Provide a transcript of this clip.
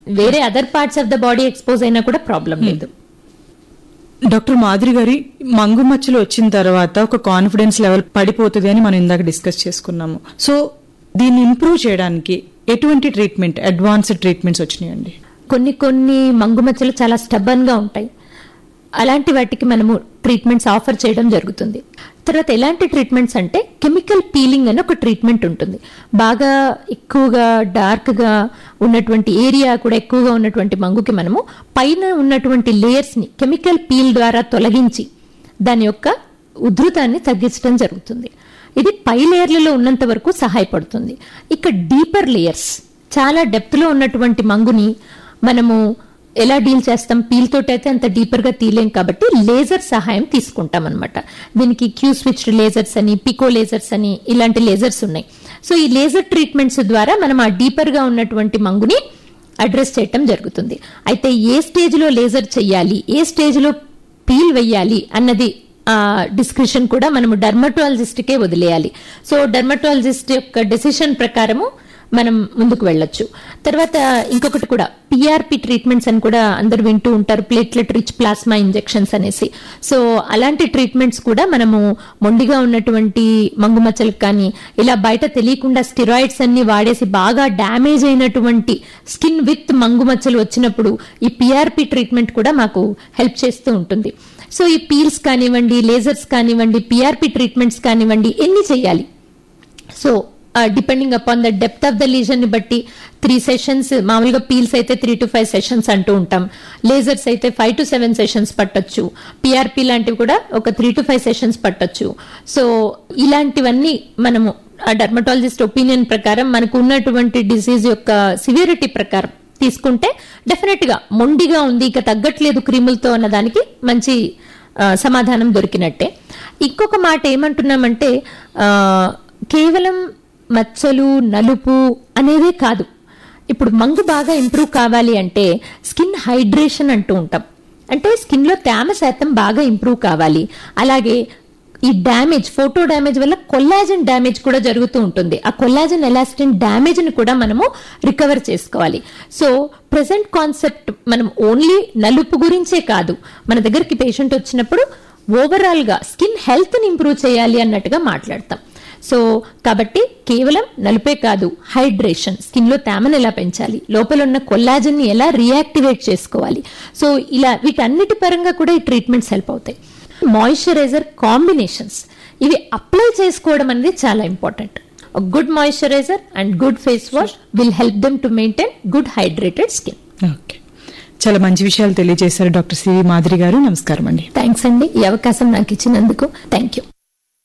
వేరే other parts of the body expose అయినా కూడా ప్రాబ్లం లేదు డాక్టర్ మాధురి గారి మంగు మచ్చలు వచ్చిన తర్వాత ఒక కాన్ఫిడెన్స్ లెవెల్ పడిపోతుంది అని మనం ఇందాక డిస్కస్ చేసుకున్నాము సో దీన్ని ఇంప్రూవ్ చేయడానికి ఎటువంటి ట్రీట్మెంట్ అడ్వాన్స్డ్ ట్రీట్మెంట్స్ వచ్చినాయండి కొన్ని కొన్ని మంగుమచ్చలు చాలా స్టబన్ గా ఉంటాయి అలాంటి వాటికి మనము ట్రీట్మెంట్స్ ఆఫర్ చేయడం జరుగుతుంది తర్వాత ఎలాంటి ట్రీట్మెంట్స్ అంటే కెమికల్ పీలింగ్ అని ఒక ట్రీట్మెంట్ ఉంటుంది బాగా ఎక్కువగా డార్క్ గా ఉన్నటువంటి ఏరియా కూడా ఎక్కువగా ఉన్నటువంటి మంగుకి మనము పైన ఉన్నటువంటి లేయర్స్ ని కెమికల్ పీల్ ద్వారా తొలగించి దాని యొక్క ఉధృతాన్ని తగ్గించడం జరుగుతుంది ఇది పై లేయర్లలో ఉన్నంత వరకు సహాయపడుతుంది ఇక డీపర్ లేయర్స్ చాలా డెప్త్ లో ఉన్నటువంటి మంగుని మనము ఎలా డీల్ చేస్తాం పీల్ తోటి అయితే అంత డీపర్ గా తీయలేం కాబట్టి లేజర్ సహాయం తీసుకుంటాం అనమాట దీనికి క్యూ స్విచ్ లేజర్స్ అని పికో లేజర్స్ అని ఇలాంటి లేజర్స్ ఉన్నాయి సో ఈ లేజర్ ట్రీట్మెంట్స్ ద్వారా మనం ఆ డీపర్ గా ఉన్నటువంటి మంగుని అడ్రస్ చేయటం జరుగుతుంది అయితే ఏ స్టేజ్ లో లేజర్ చెయ్యాలి ఏ స్టేజ్ లో పీల్ వెయ్యాలి అన్నది డిస్క్రిప్షన్ కూడా మనము డర్మటాలజిస్ట్ కే వదిలేయాలి సో డర్మటాలజిస్ట్ యొక్క డెసిషన్ ప్రకారము మనం ముందుకు వెళ్ళొచ్చు తర్వాత ఇంకొకటి కూడా పిఆర్పి ట్రీట్మెంట్స్ అని కూడా అందరు వింటూ ఉంటారు ప్లేట్లెట్ రిచ్ ప్లాస్మా ఇంజెక్షన్స్ అనేసి సో అలాంటి ట్రీట్మెంట్స్ కూడా మనము మొండిగా ఉన్నటువంటి మంగుమచ్చలకు కానీ ఇలా బయట తెలియకుండా స్టిరాయిడ్స్ అన్ని వాడేసి బాగా డ్యామేజ్ అయినటువంటి స్కిన్ విత్ మంగుమచ్చలు వచ్చినప్పుడు ఈ పిఆర్పి ట్రీట్మెంట్ కూడా మాకు హెల్ప్ చేస్తూ ఉంటుంది సో ఈ పీల్స్ కానివ్వండి లేజర్స్ కానివ్వండి పిఆర్పి ట్రీట్మెంట్స్ కానివ్వండి ఎన్ని చేయాలి so depending upon the depth of the lesion ని బట్టి త్రీ సెషన్స్ మామూలుగా పీల్స్ అయితే త్రీ టు ఫైవ్ సెషన్స్ అంటూ ఉంటాం లేజర్స్ అయితే ఫైవ్ టు సెవెన్ సెషన్స్ పట్టొచ్చు పిఆర్పి లాంటివి కూడా ఒక త్రీ టు ఫైవ్ సెషన్స్ పట్టొచ్చు సో ఇలాంటివన్నీ మనము ఆ డర్మటాలజిస్ట్ ఒపీనియన్ ప్రకారం మనకు ఉన్నటువంటి డిసీజ్ యొక్క సివియరిటీ ప్రకారం తీసుకుంటే డెఫినెట్ గా మొండిగా ఉంది ఇక తగ్గట్లేదు క్రీములతో అన్న దానికి మంచి సమాధానం దొరికినట్టే ఇంకొక మాట ఏమంటున్నామంటే కేవలం మచ్చలు నలుపు అనేదే కాదు ఇప్పుడు మంగు బాగా ఇంప్రూవ్ కావాలి అంటే స్కిన్ హైడ్రేషన్ అంటూ ఉంటాం అంటే స్కిన్ లో తేమ శాతం బాగా ఇంప్రూవ్ కావాలి అలాగే ఈ డ్యామేజ్ ఫోటో డ్యామేజ్ వల్ల కొల్లాజన్ డ్యామేజ్ కూడా జరుగుతూ ఉంటుంది ఆ కొల్లాజన్ ఎలాస్టిన్ డ్యామేజ్ ని కూడా మనము రికవర్ చేసుకోవాలి సో ప్రెసెంట్ కాన్సెప్ట్ మనం ఓన్లీ నలుపు గురించే కాదు మన దగ్గరికి పేషెంట్ వచ్చినప్పుడు ఓవరాల్ గా స్కిన్ హెల్త్ ని ఇంప్రూవ్ చేయాలి అన్నట్టుగా మాట్లాడతాం సో కాబట్టి కేవలం నలుపే కాదు హైడ్రేషన్ స్కిన్ లో తేమను ఎలా పెంచాలి లోపల ఉన్న కొల్లాజన్ ని ఎలా రియాక్టివేట్ చేసుకోవాలి సో ఇలా వీటన్నిటి పరంగా కూడా ఈ ట్రీట్మెంట్స్ హెల్ప్ అవుతాయి మాయిశ్చరైజర్ కాంబినేషన్స్ ఇవి అప్లై చేసుకోవడం అనేది చాలా important good moisturiser and good face wash will help them to maintain good hydrated skin okay చాలా మంచి విషయాలు తెలియజేశారు డాక్టర్ సివి మాధురి గారు నమస్కారం అండి థ్యాంక్స్ అండి ఈ అవకాశం నాకు ఇచ్చినందుకు థ్యాంక్ యూ